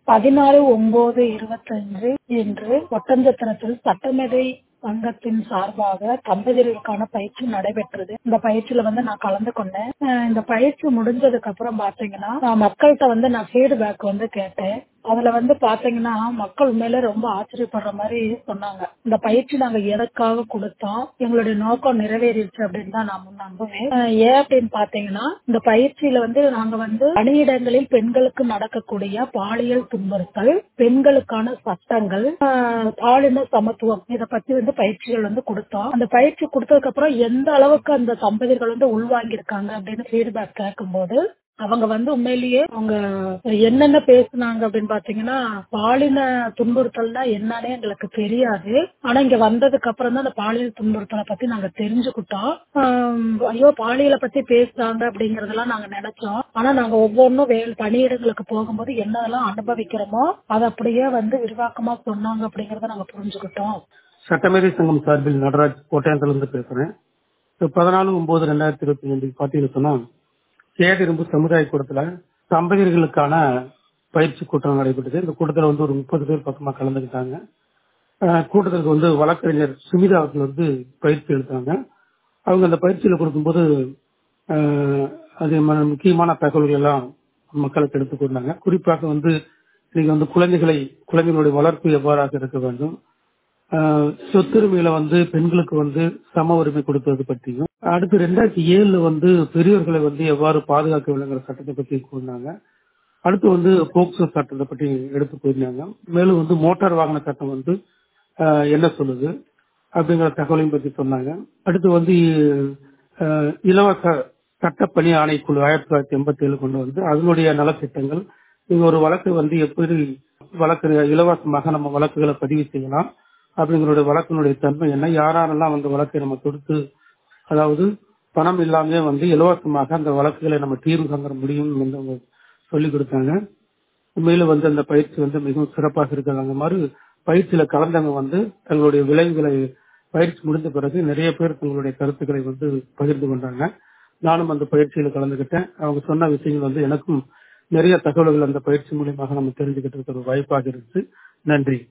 பதினாலு ஒன்பது இருபத்தஞ்சு இன்று ஒட்டஞ்சத்திரத்தில் சட்டமேதை சங்கத்தின் சார்பாக தம்பதியர்களுக்கான பயிற்சி நடைபெற்றது இந்த பயிற்சியில வந்து நான் கலந்து கொண்டேன் அஹ் இந்த பயிற்சி முடிஞ்சதுக்கு அப்புறம் பாத்தீங்கன்னா நான் மக்கள்கிட்ட வந்து நான் ஃபீட்பேக் வந்து கேட்டேன் அதுல வந்து பாத்தீங்கன்னா மக்கள் உண்மையில ரொம்ப ஆச்சரியப்படுற மாதிரி சொன்னாங்க இந்த பயிற்சி நாங்க எதற்காக கொடுத்தோம் எங்களுடைய நோக்கம் நிறைவேறிடுச்சு அப்படின்னு தான் நான் நம்புவேன் அஹ் ஏன் அப்படின்னு பாத்தீங்கன்னா இந்த பயிற்சியில வந்து நாங்க வந்து பணியிடங்களில் பெண்களுக்கு நடக்கக்கூடிய பாலியல் துன்புறுத்தல் பெண்களுக்கான சட்டங்கள் அஹ் பாலின சமத்துவம் இத பத்தி வந்து பயிற்சிகள் வந்து கொடுத்தோம் அந்த பயிற்சி கொடுத்ததுக்கு அப்புறம் எந்த அளவுக்கு அந்த தம்பதியர்கள் வந்து உள்வாங்கியிருக்காங்க அப்படின்னு ஃபீட்பேக் கேட்கும்போது அவங்க வந்து உண்மையிலேயே அவங்க என்னென்ன பேசுனாங்க அப்படின்னு பாத்தீங்கன்னா பாலின துன்புறுத்தல்னா என்னன்னே எங்களுக்கு தெரியாது ஆனா இங்க வந்ததுக்கு அப்புறம் தான் அந்த பாலியல் துன்புறுத்தலை பத்தி நாங்க தெரிஞ்சுக்கிட்டோம் ஆம், ஐயோ பாலியலை பத்தி பேசுறாங்க அப்படிங்கறதெல்லாம் நாங்க நினைச்சோம் ஆனா நாங்க ஒவ்வொன்றும் வேல் பணியிடங்களுக்கு போகும்போது என்னதெல்லாம் அனுபவிக்கிறோமோ அதை அப்படியே வந்து விரிவாக்கமா சொன்னாங்க அப்படிங்கறத நாங்க புரிஞ்சுக்கிட்டோம் சட்டமேதை சங்கம் சார்பில் நடராஜ் கோட்டயத்துல இருந்து பேசுறேன் இப்ப பதினாலு ஒன்பது ரெண்டாயிரத்தி இருபத்தி அஞ்சு பாத்தீங்கன்னு சொன்னா சேகரிம்பு சமுதாய கூடத்துல தம்பதியர்களுக்கான பயிற்சி கூட்டம் நடைபெற்றது இந்த கூட்டத்துல வந்து ஒரு முப்பது பேர் பக்கமா கலந்துக்கிட்டாங்க அஹ் கூட்டத்துக்கு வந்து வழக்கறிஞர் சுமிதா அவர்கள் வந்து பயிற்சி எடுத்தாங்க அவங்க அந்த பயிற்சியில கொடுக்கும்போது அஹ், அது ம- முக்கியமான தகவல்கள் எல்லாம் மக்களுக்கு எடுத்துக் கொண்டாங்க குறிப்பாக வந்து இன்னைக்கு வந்து குழந்தைகளை குழந்தைகளுடைய வளர்ப்பு எவ்வாறாக இருக்க வேண்டும் ஆஹ் சொத்துரிமையில வந்து பெண்களுக்கு வந்து சம உரிமை கொடுப்பது பற்றியும் அடுத்து ரெண்டாயிரத்தி ஏழுல வந்து பெரியவர்களை வந்து எவ்வாறு பாதுகாக்க வேண்டுங்கிற சட்டத்தை பற்றி கூறினாங்க அடுத்து வந்து போக்சோ சட்டத்தை பற்றி எடுத்து கூறினாங்க மேலும் வந்து மோட்டார் வாகன சட்டம் வந்து ஆஹ் என்ன சொல்லுது அப்படிங்கிற தகவலையும் பற்றி சொன்னாங்க அடுத்து வந்து ஆஹ் இலவச சட்டப்பணி ஆணைக்குழு ஆயிரத்தி தொள்ளாயிரத்தி எண்பத்தி ஏழு கொண்டு வந்து அதனுடைய நலத்திட்டங்கள் இங்க ஒரு வழக்கு வந்து எப்படி வழக்கு இலவசமாக நம்ம வழக்குகளை பதிவு செய்யலாம் அப்படிங்கிறோட வழக்கினுடைய தன்மை என்ன யாரெல்லாம் அந்த வழக்கை நம்ம தொடுத்து அதாவது பணம் இல்லாமலே வந்து இலவசமாக அந்த வழக்குகளை நம்ம தீர்வு காண முடியும் என்று அவங்க சொல்லிக் கொடுத்தாங்க மேலும் வந்து அந்த பயிற்சி வந்து மிகவும் சிறப்பாக இருக்கிறது அந்த மாதிரி பயிற்சியில கலந்தவங்க வந்து தங்களுடைய விளைவுகளை பயிற்சி முடிந்த பிறகு நிறைய பேர் தங்களுடைய கருத்துக்களை வந்து பகிர்ந்து கொண்டாங்க நானும் அந்த பயிற்சியில கலந்துகிட்டேன் அவங்க சொன்ன விஷயங்கள் வந்து எனக்கும் நிறைய தகவல்கள் அந்த பயிற்சி மூலியமாக நம்ம தெரிஞ்சுக்கிட்டு இருக்கிற ஒரு வாய்ப்பாக இருந்துச்சு நன்றி